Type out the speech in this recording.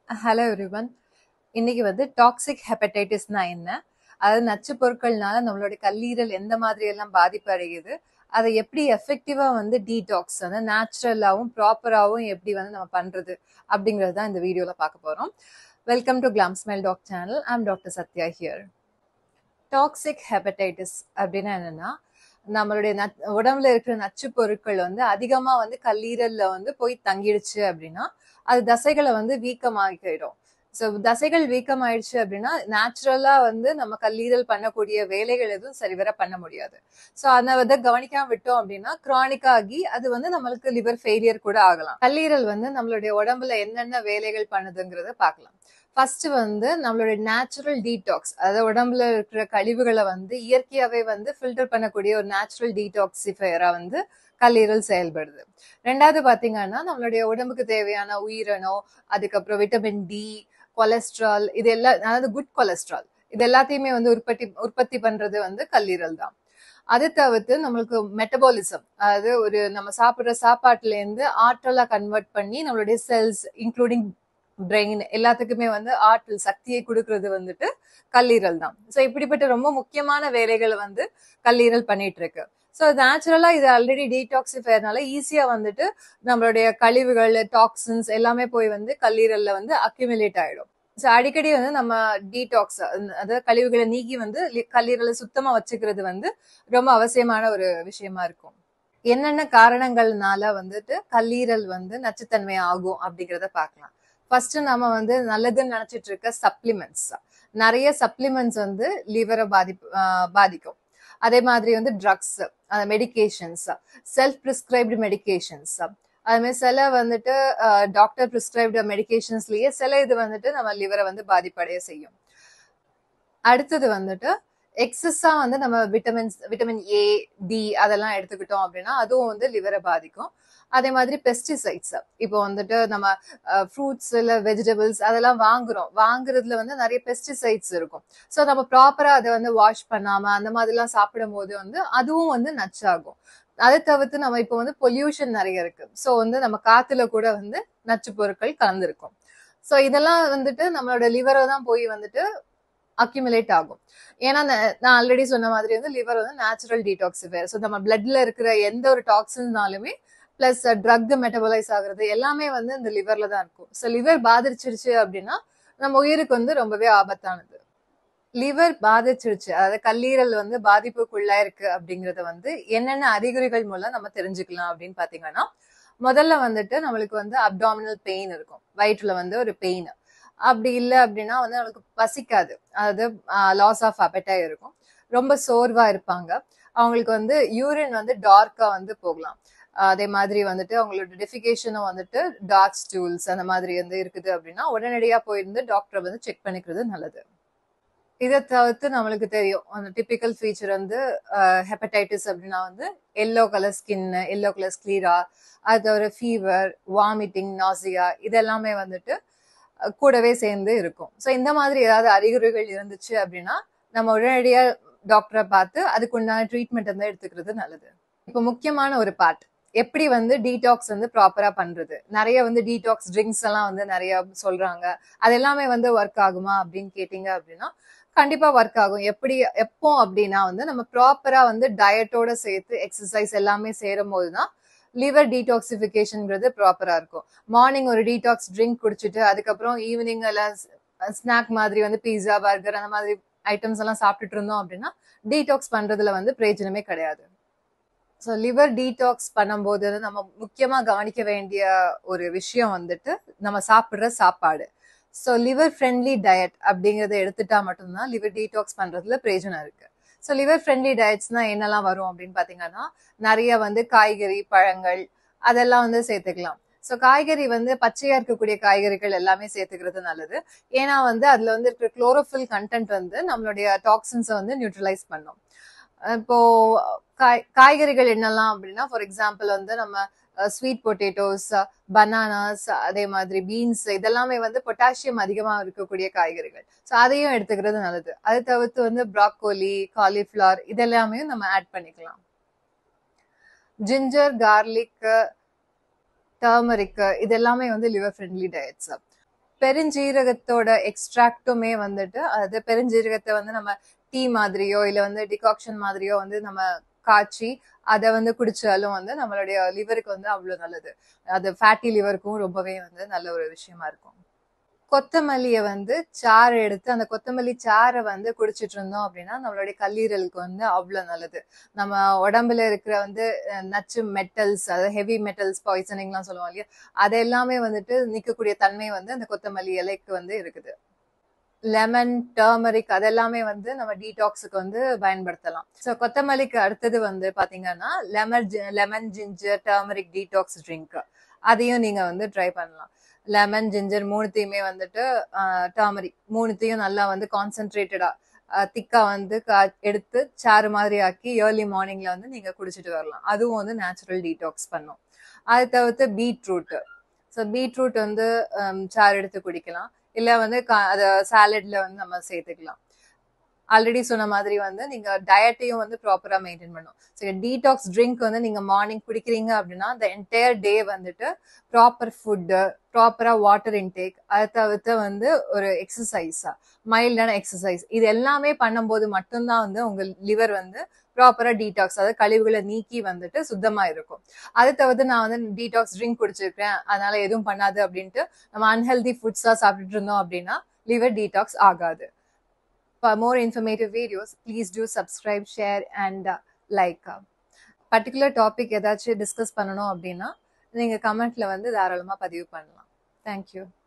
Hello everyone இன்னைக்கு வந்து toxic ஹெப்படைட்டிஸ்னா என்ன அதாவது நச்சு பொருட்கள்னால நம்மளுடைய கல்லீரல் எந்த மாதிரி எல்லாம் பாதிப்பு அடையுது அதை எப்படி எஃபெக்டிவா வந்து டீடாக்ஸ் வந்து நேச்சுரலாவும் ப்ராப்பராகவும் எப்படி வந்து நம்ம பண்றது அப்படிங்கிறது தான் இந்த வீடியோல பார்க்க போறோம் welcome to glam smile talk channel I'm doctor Sathya here toxic hepatitis அப்படின்னா என்னன்னா நம்மளுடைய நச் உடம்புல இருக்கிற நச்சு பொருட்கள் வந்து அதிகமா வந்து கல்லீரல்ல வந்து போய் தங்கிடுச்சு அப்படின்னா அது தசைகளை வந்து வீக்கமாக்கிடும் ஸோ தசைகள் வீக்கமாயிடுச்சு அப்படின்னா நேச்சுரலா வந்து நம்ம கல்லீரல் பண்ணக்கூடிய வேலைகள் எதுவும் சரிவர பண்ண முடியாது ஸோ அதை வந்து கவனிக்காம விட்டோம் அப்படின்னா கிரானிக் ஆகி அது வந்து நம்மளுக்கு லிவர் ஃபெயிலியர் கூட ஆகலாம் கல்லீரல் வந்து நம்மளுடைய உடம்புல என்னென்ன வேலைகள் பண்ணுதுங்கிறத பார்க்கலாம் ஃபர்ஸ்ட் வந்து நம்மளுடைய நேச்சுரல் டீடாக்ஸ் அதாவது உடம்புல இருக்கிற கழிவுகளை வந்து இயற்கையாவே வந்து ஃபில்டர் பண்ணக்கூடிய ஒரு நேச்சுரல் டீடாக்சிஃபயரா வந்து கல்லீரல் செயல்படுது ரெண்டாவது பாத்தீங்கன்னா நம்மளுடைய உடம்புக்கு தேவையான உயிரணு அதுக்கப்புறம் விட்டமின் டி கொலஸ்ட்ரால் இது எல்லாம் அதாவது குட் கொலஸ்ட்ரால் இது எல்லாத்தையுமே வந்து உற்பத்தி உற்பத்தி பண்றது வந்து கல்லீரல் தான் அது தவிர்த்து நம்மளுக்கு மெட்டபாலிசம் அதாவது ஒரு நம்ம சாப்பிடுற சாப்பாட்டுல இருந்து ஆற்றலா கன்வெர்ட் பண்ணி நம்மளுடைய செல்ஸ் இன்க்ளூடிங் பிரெயின் எல்லாத்துக்குமே வந்து ஆற்றல் சக்தியை கொடுக்கறது வந்துட்டு கல்லீரல் தான் ஸோ இப்படிப்பட்ட ரொம்ப முக்கியமான வேலைகளை வந்து கல்லீரல் பண்ணிட்டு இருக்கு ஸோ நேச்சுரலா இது ஆல்ரெடி டீடாக்சிஃபயர்னால ஈஸியா வந்துட்டு நம்மளுடைய கழிவுகள் டாக்ஸின்ஸ் எல்லாமே போய் வந்து கல்லீரல்ல வந்து அக்யூமுலேட் ஆயிடும் ஸோ அடிக்கடி வந்து நம்ம டீடாக்ஸ் அதாவது கழிவுகளை நீக்கி வந்து கல்லீரலை சுத்தமா வச்சுக்கிறது வந்து ரொம்ப அவசியமான ஒரு விஷயமா இருக்கும் என்னென்ன காரணங்கள்னால வந்துட்டு கல்லீரல் வந்து நச்சுத்தன்மை ஆகும் அப்படிங்கிறத பார்க்கலாம் ஃபர்ஸ்ட் நம்ம வந்து நல்லதுன்னு நினைச்சிட்டு இருக்க சப்ளிமெண்ட்ஸ் நிறைய சப்ளிமெண்ட்ஸ் வந்து லிவரை பாதிப்பு பாதிக்கும் அதே மாதிரி வந்து drugs medications self prescribed medications அதுமாதிரி சில வந்துட்டு டாக்டர் ப்ரிஸ்கிரைப்டு மெடிகேஷன்ஸ்லயே சில இது வந்துட்டு நம்ம லிவரை வந்து பாதிப்படைய செய்யும் அடுத்தது வந்துட்டு எக்ஸஸா வந்து நம்ம விட்டமின்ஸ் விட்டமின் ஏ டி அதெல்லாம் எடுத்துக்கிட்டோம் அப்படின்னா அதுவும் வந்து லிவரை பாதிக்கும் அதே மாதிரி பெஸ்டிசைட்ஸ் இப்போ வந்துட்டு நம்ம ஃப்ரூட்ஸ் இல்ல வெஜிடபிள்ஸ் அதெல்லாம் வாங்குறோம் வாங்குறதுல வந்து நிறைய பெஸ்டிசைட்ஸ் இருக்கும் ஸோ நம்ம ப்ராப்பரா அதை வந்து வாஷ் பண்ணாம அந்த மாதிரிலாம் சாப்பிடும் போது வந்து அதுவும் வந்து நச்சாகும் அதை தவிர்த்து நம்ம இப்போ வந்து பொல்யூஷன் நிறைய இருக்கு ஸோ வந்து நம்ம காத்துல கூட வந்து நச்சு பொருட்கள் கலந்துருக்கும் ஸோ இதெல்லாம் வந்துட்டு நம்மளோட லிவரை தான் போய் வந்துட்டு அக்யூமுலேட் ஆகும் ஏன்னா நான் ஆல்ரெடி சொன்ன மாதிரி வந்து லிவர் வந்து நேச்சுரல் டீடாக்சிஃபயர் ஸோ நம்ம பிளட்ல இருக்கிற எந்த ஒரு டாக்ஸின்னாலுமே பிளஸ் ட்ரக் மெட்டபலைஸ் ஆகுறது எல்லாமே வந்து இந்த லிவர்ல தான் இருக்கும் ஸோ லிவர் பாதிச்சிருச்சு அப்படின்னா நம்ம உயிருக்கு வந்து ரொம்பவே ஆபத்தானது லிவர் பாதிச்சிருச்சு அதாவது கல்லீரல் வந்து பாதிப்புக்குள்ளா இருக்கு அப்படிங்கறத வந்து என்னென்ன அறிகுறிகள் மூலம் நம்ம தெரிஞ்சுக்கலாம் அப்படின்னு பாத்தீங்கன்னா முதல்ல வந்துட்டு நம்மளுக்கு வந்து அப்டாமினல் பெயின் இருக்கும் வயிற்றுல வந்து ஒரு பெயின் அப்படி இல்லை அப்படின்னா வந்து நம்மளுக்கு பசிக்காது அதாவது லாஸ் ஆஃப் அப்பெட்டா இருக்கும் ரொம்ப சோர்வா இருப்பாங்க அவங்களுக்கு வந்து யூரின் வந்து டார்க்கா வந்து போகலாம் அதே மாதிரி வந்துட்டு அவங்களோட டெஃபிகேஷனும் வந்துட்டு டார்க் ஸ்டூல்ஸ் அந்த மாதிரி வந்து இருக்குது அப்படின்னா உடனடியா போயிருந்து டாக்டரை வந்து செக் பண்ணிக்கிறது நல்லது இதை தவிர்த்து நம்மளுக்கு தெரியும் அந்த டிப்பிக்கல் ஃபீச்சர் வந்து ஹெப்படைட்டிஸ் அப்படின்னா வந்து yellow colour skin yellow colour sclera அது தவிர ஃபீவர் வாமிட்டிங் நாசியா இதெல்லாமே வந்துட்டு கூடவே சேர்ந்து இருக்கும் ஸோ இந்த மாதிரி ஏதாவது அறிகுறிகள் இருந்துச்சு அப்படின்னா நம்ம உடனடியா டாக்டரை பார்த்து அதுக்குண்டான ட்ரீட்மெண்ட் வந்து எடுத்துக்கிறது நல்லது இப்போ முக்கியமான ஒரு பார்ட் எப்படி வந்து டீடாக்ஸ் வந்து ப்ராப்பரா பண்றது நிறைய வந்து டீடாக்ஸ் ட்ரிங்க்ஸ் எல்லாம் வந்து நிறைய சொல்றாங்க அது எல்லாமே வந்து ஒர்க் ஆகுமா அப்படின்னு கேட்டீங்க அப்படின்னா கண்டிப்பா ஒர்க் ஆகும் எப்படி எப்போ அப்படின்னா வந்து நம்ம ப்ராப்பரா வந்து டயட்டோட சேர்த்து எக்ஸசைஸ் எல்லாமே சேரும் போதுதான் லிவர் டீடாக்சிஃபிகேஷன்ங்கிறது ப்ராப்பரா இருக்கும் மார்னிங் ஒரு டீடாக்ஸ் ட்ரிங்க் குடிச்சிட்டு அதுக்கப்புறம் ஈவினிங் எல்லாம் ஸ்நாக் மாதிரி வந்து பீஸா பர்கர் அந்த மாதிரி ஐட்டம்ஸ் எல்லாம் சாப்பிட்டுட்டு இருந்தோம் அப்படின்னா டீடாக்ஸ் பண்றதுல வந்து பிரயோஜனமே கிடையாது ஸோ லிவர் டீடாக்ஸ் பண்ணும்போது நம்ம முக்கியமா கவனிக்க வேண்டிய ஒரு விஷயம் வந்துட்டு நம்ம சாப்பிடுற சாப்பாடு ஸோ லிவர் ஃப்ரெண்ட்லி டயட் அப்படிங்கறத எடுத்துட்டா மட்டும்தான் லிவர் டீடாக்ஸ் பண்றதுல பிரயோஜனம் இருக்கு ஸோ லிவர் ஃப்ரெண்ட்லி டயட்ஸ்னா என்னெல்லாம் வரும் அப்படின்னு பாத்தீங்கன்னா நிறைய வந்து காய்கறி பழங்கள் அதெல்லாம் வந்து சேர்த்துக்கலாம் ஸோ காய்கறி வந்து பச்சையா இருக்கக்கூடிய காய்கறிகள் எல்லாமே சேர்த்துக்கிறது நல்லது ஏன்னா வந்து அதுல வந்து இருக்கிற குளோரோஃபில் கண்டென்ட் வந்து நம்மளுடைய டாக்ஸின்ஸை வந்து நியூட்ரலைஸ் பண்ணும் இப்போ காய் காய்கறிகள் என்னெல்லாம் அப்படின்னா ஃபார் எக்ஸாம்பிள் வந்து நம்ம ஸ்வீட் பொட்டேட்டோஸ் பனானாஸ் அதே மாதிரி பீன்ஸ் இதெல்லாமே வந்து பொட்டாசியம் அதிகமா இருக்கக்கூடிய காய்கறிகள் ஸோ அதையும் எடுத்துக்கிறது நல்லது அதை தவிர்த்து வந்து ப்ராக்கோலி காலிஃபிளவர் இதெல்லாமே நம்ம ஆட் பண்ணிக்கலாம் ஜிஞ்சர் கார்லிக் டர்மரிக் இது எல்லாமே வந்து லிவர் ஃப்ரெண்ட்லி டயட்ஸ் பெருஞ்சீரகத்தோட எக்ஸ்ட்ராக்டுமே வந்துட்டு அதாவது பெருஞ்சீரகத்தை வந்து நம்ம டீ மாதிரியோ இல்ல வந்து டிகாக்ஷன் மாதிரியோ வந்து நம்ம காய்ச்சி அதை வந்து குடிச்சாலும் வந்து நம்மளுடைய லிவருக்கு வந்து அவ்வளவு நல்லது அது ஃபேட்டி லிவருக்கும் ரொம்பவே வந்து நல்ல ஒரு விஷயமா இருக்கும் கொத்தமல்லியை வந்து சாறு எடுத்து அந்த கொத்தமல்லி சாறை வந்து குடிச்சிட்டு இருந்தோம் அப்படின்னா நம்மளுடைய கல்லீரலுக்கு வந்து அவ்வளவு நல்லது நம்ம உடம்புல இருக்கிற வந்து அஹ், நச்சு மெட்டல்ஸ் அதாவது ஹெவி மெட்டல்ஸ் பாய்சனிங்லாம் சொல்லுவோம் இல்லையா அது எல்லாமே வந்துட்டு நீக்கக்கூடிய தன்மை வந்து அந்த கொத்தமல்லி இலைக்கு வந்து இருக்குது லெமன் டர்மரிக் அதெல்லாமே வந்து நம்ம டீடாக்ஸுக்கு வந்து பயன்படுத்தலாம் ஸோ கொத்தமல்லிக்கு அடுத்தது வந்து பாத்தீங்கன்னா lemon lemon ginger turmeric detox drink அதையும் நீங்க வந்து ட்ரை பண்ணலாம் லெமன் ஜிஞ்சர் மூணுத்தையுமே வந்துட்டு டர்மரிக் மூணுத்தையும் நல்லா வந்து கான்சென்ட்ரேட்டடா திக்கா வந்து கா- எடுத்து சாறு மாதிரி ஆக்கி ஏர்லி மார்னிங்ல வந்து நீங்க குடிச்சிட்டு வரலாம் அதுவும் வந்து நேச்சுரல் டீடாக்ஸ் பண்ணும் அது தவிர்த்து பீட்ரூட் ஸோ பீட்ரூட் வந்து ஹம், சாறு எடுத்து குடிக்கலாம் இல்ல வந்து க- அத சாலட்ல வந்து நம்ம சேர்த்துக்கலாம் ஆல்ரெடி சொன்ன மாதிரி வந்து நீங்க டயட்டையும் வந்து ப்ராப்பரா மெயின்டைன் பண்ணும் சரி டீடாக்ஸ் ட்ரிங்க் வந்து நீங்க மார்னிங் குடிக்கிறீங்க அப்படின்னா the என்டையர் டே வந்துட்டு ப்ராப்பர் ஃபுட்டு ப்ராப்பரா வாட்டர் இன்டேக் அதை தவிர்த்து வந்து ஒரு எக்ஸசைஸா மைல்டான எக்ஸசைஸ் இது எல்லாமே பண்ணும்போது மட்டும்தான் வந்து உங்க லிவர் வந்து ப்ராப்பரா டீடாக்ஸ் அதாவது கழிவுகளை நீக்கி வந்துட்டு சுத்தமா இருக்கும் அது தவிர்த்து நான் வந்து டீடாக்ஸ் ட்ரிங்க் குடிச்சிருக்கேன் அதனால எதுவும் பண்ணாது அப்படின்ட்டு நம்ம அன்ஹெல்தி ஃபுட்ஸா சாப்பிட்டுட்டு இருந்தோம் அப்படின்னா லிவர் டீடாக்ஸ் ஆகாது For more informative videos, please do subscribe, share and uh, like. Particular topic ஏதாச்சும் டிஸ்கஸ் பண்ணணும் அப்படின்னா நீங்க கமெண்ட்ல வந்து தாராளமா பதிவு பண்ணலாம் தேங்க்யூ